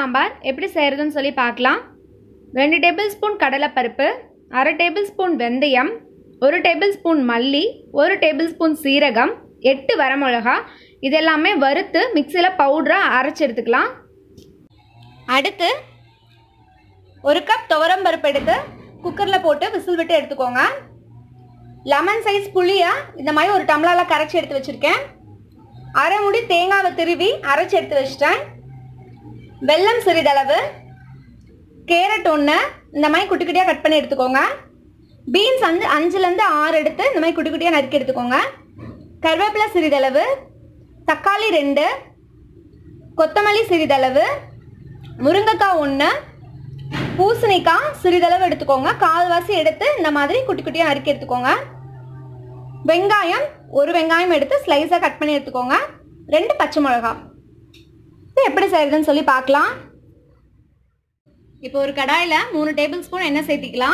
சாம்பார் எப்படி செய்கிறதுன்னு சொல்லி பார்க்கலாம் ரெண்டு டேபிள் ஸ்பூன் கடலைப்பருப்பு அரை டேபிள் ஸ்பூன் வெந்தயம் ஒரு டேபிள் ஸ்பூன் மல்லி ஒரு டேபிள் ஸ்பூன் சீரகம் எட்டு வரமிளகா இது எல்லாமே வறுத்து மிக்சியில் பவுடராக அரைச்சி எடுத்துக்கலாம் அடுத்து ஒரு கப் துவரம்பருப்பு எடுத்து குக்கரில் போட்டு விசில் விட்டு எடுத்துக்கோங்க லெமன் சைஸ் புளியை இந்த மாதிரி ஒரு டம்ளரில் கரைச்சி எடுத்து வச்சுருக்கேன் அரை முடி தேங்காவை திருவி அரைச்சி எடுத்து வச்சிட்டேன் வெல்லம் சிறிதளவு கேரட் ஒன்று இந்த மாதிரி குட்டி குட்டியாக கட் பண்ணி எடுத்துக்கோங்க பீன்ஸ் வந்து அஞ்சுலேருந்து ஆறு எடுத்து இந்த மாதிரி குட்டி குட்டியாக நறுக்கி எடுத்துக்கோங்க கருவேப்பிலை சிறிதளவு தக்காளி ரெண்டு கொத்தமல்லி சிறிதளவு முருங்கைக்காய் ஒன்று பூசணிக்காய் சிறிதளவு எடுத்துக்கோங்க கால்வாசி எடுத்து இந்த மாதிரி குட்டி குட்டியாக நறுக்கி எடுத்துக்கோங்க வெங்காயம் ஒரு வெங்காயம் எடுத்து ஸ்லைஸாக கட் பண்ணி எடுத்துக்கோங்க ரெண்டு பச்சை மிளகா இது எப்படி செய்யறதுன்னு சொல்லி பார்க்கலாம் இப்போ ஒரு கடாயில் மூணு டேபிள் ஸ்பூன் எண்ணெய் சேர்த்திக்கலாம்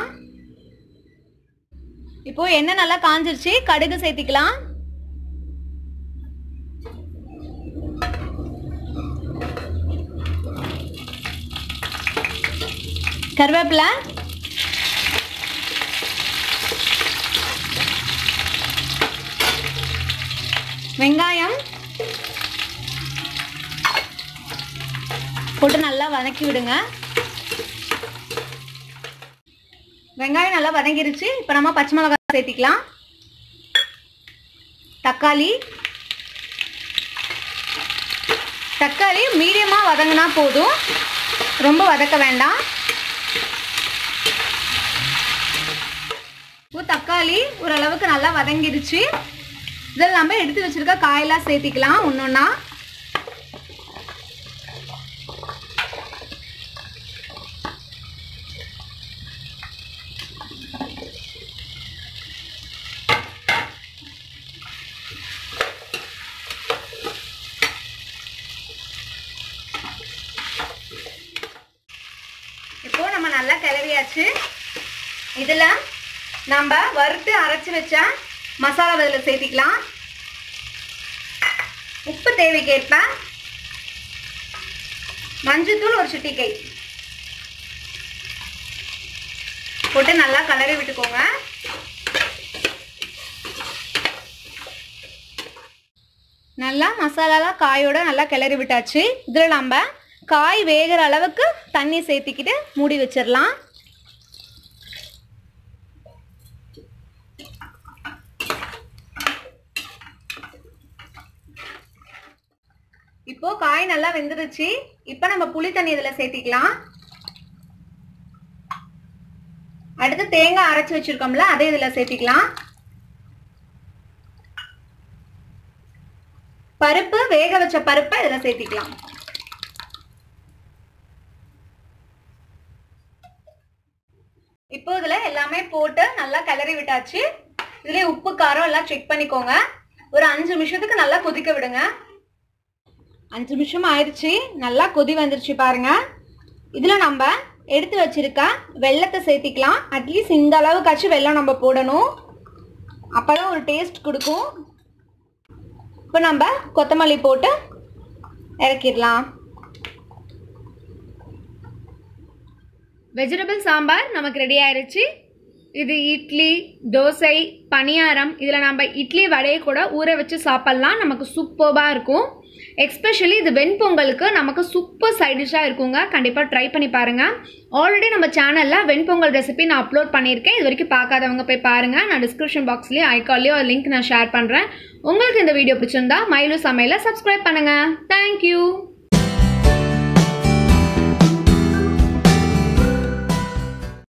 இப்போ எண்ணெய் நல்லா காஞ்சிருச்சு கடுகு சேர்த்திக்கலாம் கருவேப்பிலை வெங்காயம் போட்டு நல்லா வதக்கி விடுங்க வெங்காயம் நல்லா வதங்கிருச்சு இப்போ நம்ம பச்சை மிளகாய் சேர்த்திக்கலாம் தக்காளி தக்காளி மீடியமாக வதங்கினா போதும் ரொம்ப வதக்க வேண்டாம் இப்போ தக்காளி ஓரளவுக்கு நல்லா வதங்கிருச்சு இதில் நம்ம எடுத்து வச்சிருக்க காயெல்லாம் சேர்த்திக்கலாம் ஒன்று ஒன்றா இப்போ நம்ம நல்லா கிளறியாச்சு இதில் நம்ம வறுத்து அரைச்சி வச்ச மசாலா இதில் சேர்த்திக்கலாம் உப்பு தேவைக்கேற்ப மஞ்சத்தூள் ஒரு சிட்டிக்கை போட்டு நல்லா கலரி விட்டுக்கோங்க நல்லா மசாலாலாம் காயோட நல்லா கிளறி விட்டாச்சு இதில் நம்ம காய் வேகிற அளவுக்கு தண்ணி சேர்த்திக்கிட்டு மூடி வச்சிடலாம் இப்போ காய் நல்லா வெந்துருச்சு இப்போ நம்ம புளி தண்ணி இதில் சேர்த்திக்கலாம் அடுத்து தேங்காய் அரைச்சி வச்சிருக்கோம்ல அதை இதில் சேர்த்திக்கலாம் பருப்பு வேக வச்ச பருப்பை இதில் சேர்த்திக்கலாம் இப்போ இதில் எல்லாமே போட்டு நல்லா கிளறி விட்டாச்சு இதுலேயே உப்பு காரம் எல்லாம் செக் பண்ணிக்கோங்க ஒரு அஞ்சு நிமிஷத்துக்கு நல்லா கொதிக்க விடுங்க அஞ்சு நிமிஷம் ஆயிடுச்சு நல்லா கொதி வந்துருச்சு பாருங்க இதில் நம்ம எடுத்து வச்சிருக்க வெள்ளத்தை சேர்த்திக்கலாம் அட்லீஸ்ட் இந்த அளவுக்காச்சும் வெள்ளம் நம்ம போடணும் அப்போ தான் ஒரு டேஸ்ட் கொடுக்கும் இப்போ நம்ம கொத்தமல்லி போட்டு இறக்கிடலாம் வெஜிடபிள் சாம்பார் நமக்கு ரெடி ஆயிருச்சு இது இட்லி தோசை பணியாரம் இதில் நம்ம இட்லி வடையை கூட ஊற வச்சு சாப்பிட்லாம் நமக்கு சூப்பர்பாக இருக்கும் எக்ஸ்பெஷலி இது வெண்பொங்கலுக்கு நமக்கு சூப்பர் சைடிஷாக இருக்குங்க கண்டிப்பாக ட்ரை பண்ணி பாருங்கள் ஆல்ரெடி நம்ம சேனலில் வெண்பொங்கல் ரெசிபி நான் அப்லோட் பண்ணியிருக்கேன் இது வரைக்கும் பார்க்காதவங்க போய் பாருங்கள் நான் டிஸ்கிரிப்ஷன் பாக்ஸ்லேயும் ஐக்கால்லையும் லிங்க் நான் ஷேர் பண்ணுறேன் உங்களுக்கு இந்த வீடியோ பிடிச்சிருந்தா மயிலு சமையலை சப்ஸ்கிரைப் பண்ணுங்கள் தேங்க்யூ